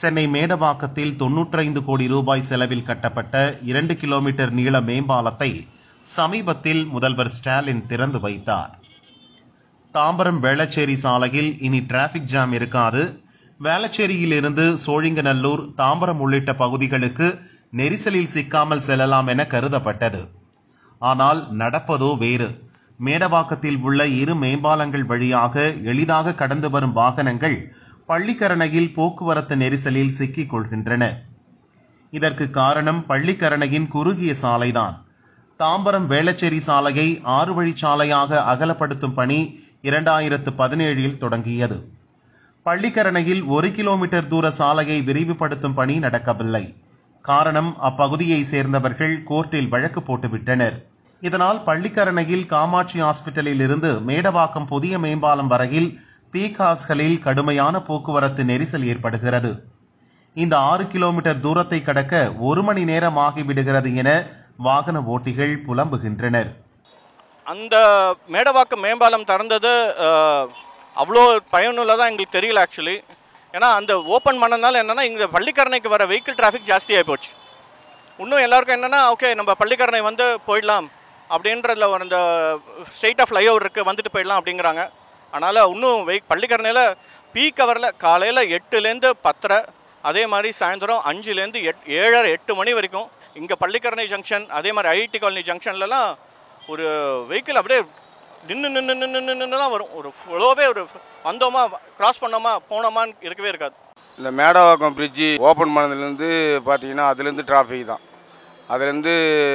சென்னை மேடவாக்கத்தில் தொன்னூற்றைந்து கோடி ரூபாய் செலவில் கட்டப்பட்ட இரண்டு கிலோமீட்டர் நீள மேம்பாலத்தை சமீபத்தில் முதல்வர் ஸ்டாலின் திறந்து வைத்தார் தாம்பரம் வேளச்சேரி சாலையில் இனி டிராபிக் ஜாம் இருக்காது வேளச்சேரியிலிருந்து சோழிங்கநல்லூர் தாம்பரம் உள்ளிட்ட பகுதிகளுக்கு நெரிசலில் சிக்காமல் செல்லலாம் என கருதப்பட்டது ஆனால் நடப்பதோ வேறு மேடவாக்கத்தில் உள்ள இரு மேம்பாலங்கள் வழியாக எளிதாக கடந்து வரும் வாகனங்கள் பள்ளிக்கரணையில் போக்குவரத்து நெரிசலில் சிக்கிக் கொள்கின்றன இதற்கு காரணம் பள்ளிக்கரணையின் குறுகிய சாலைதான் தாம்பரம் வேளச்சேரி சாலையை ஆறு வழிச்சாலையாக அகலப்படுத்தும் பணி இரண்டாயிரத்து பதினேழில் தொடங்கியது பள்ளிக்கரணையில் ஒரு கிலோமீட்டர் தூர சாலையை விரிவுபடுத்தும் பணி நடக்கவில்லை காரணம் அப்பகுதியை சேர்ந்தவர்கள் கோர்ட்டில் வழக்கு போட்டுவிட்டனர் இதனால் பள்ளிக்கரணையில் காமாட்சி ஹாஸ்பிட்டலில் இருந்து மேடவாக்கம் புதிய மேம்பாலம் வரையில் பீகாஸ்களில் கடுமையான போக்குவரத்து நெரிசல் ஏற்படுகிறது இந்த ஆறு கிலோமீட்டர் தூரத்தை கடக்க ஒரு மணி நேரம் ஆகிவிடுகிறது என வாகன ஓட்டிகள் புலம்புகின்றனர் அந்த மேடவாக்கம் மேம்பாலம் திறந்தது அஹ், அவ்வளோ பயனுள்ளதாக எங்களுக்கு தெரியல ஆக்சுவலி ஏன்னா அந்த ஓப்பன் பண்ணனால என்னென்னா இங்கே பள்ளிக்கரணைக்கு வர வெஹிக்கிள் டிராஃபிக் ஜாஸ்தியாகி போச்சு இன்னும் எல்லாருக்கும் என்னென்னா ஓகே நம்ம பள்ளிக்கரணை வந்து போயிடலாம் அப்படின்றதுல ஒரு அந்த ஸ்ட்ரெயிட்டாக ஃப்ளைஓவர் இருக்குது வந்துட்டு போயிடலாம் அப்படிங்கிறாங்க அதனால் இன்னும் வெய் பள்ளிக்கரணையில் பீக் ஹவரில் காலையில் எட்டுலேருந்து பத்தரை அதே மாதிரி சாயந்தரம் அஞ்சுலேருந்து எட் ஏழரை எட்டு மணி வரைக்கும் இங்கே பள்ளிக்கரணை ஜங்ஷன் அதே மாதிரி ஐஐடி காலனி ஜங்ஷன்லலாம் ஒரு வெஹிக்கிள் அப்படியே நின்று நின்று நின்று நின்று தான் வரும் ஒரு ஃப்ளோவே ஒரு வந்தோமா கிராஸ் பண்ணோமா போனோமான்னு இருக்கவே இருக்காது இந்த மேடவாக்கம் பிரிட்ஜி ஓப்பன் பண்ணதுலேருந்து பார்த்தீங்கன்னா அதுலேருந்து டிராஃபிக் தான் அதுலேருந்து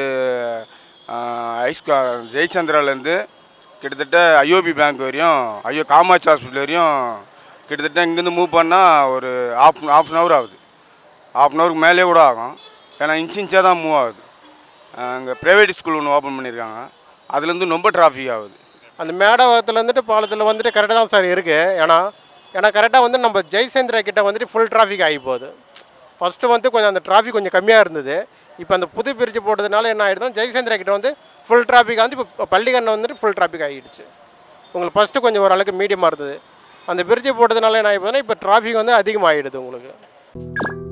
ஐஸ்கா ஜெயச்சந்திராலேருந்து கிட்டத்தட்ட ஐஓபி பேங்க் வரையும் ஐயோ காமாட்சி ஹாஸ்பிட்டல் வரையும் கிட்டத்தட்ட இங்கேருந்து மூவ் பண்ணால் ஒரு ஆஃப் ஆஃப் அன் ஹவர் ஆகுது ஆஃப் அன் ஹவருக்கு மேலே கூட ஆகும் ஏன்னா இன்ச் இன்ச்சாக தான் மூவ் ஆகுது அங்கே ப்ரைவேட் ஸ்கூல் ஒன்று ஓப்பன் பண்ணியிருக்காங்க அதுலேருந்து ரொம்ப டிராஃபிக் ஆகுது அந்த மேடவத்தில் வந்துட்டு பாலத்தில் வந்துட்டு கரெக்டாக தான் சார் இருக்குது ஏன்னா ஏன்னா கரெக்டாக வந்து நம்ம ஜெய்சேந்திரா கிட்ட வந்துட்டு ஃபுல் டிராஃபிக் ஆகி போகுது ஃபஸ்ட்டு வந்து கொஞ்சம் அந்த டிராஃபிக் கொஞ்சம் கம்மியாக இருந்தது இப்போ அந்த புது பிரிட்ஜ் போட்டதுனால என்ன ஆகிடுதுன்னா ஜெய்சேந்திரா கிட்ட வந்து ஃபுல் டிராஃபிக் வந்து இப்போ பள்ளிக்கண்ணை வந்துட்டு ஃபுல் டிராஃபிக் ஆகிடுச்சு உங்களுக்கு ஃபஸ்ட்டு கொஞ்சம் ஓரளவுக்கு மீடியமாக இருந்தது அந்த பிரிட்ஜ் போட்டதுனால என்ன ஆகி போகுதுன்னா இப்போ டிராஃபிக் வந்து அதிகமாகிடுது உங்களுக்கு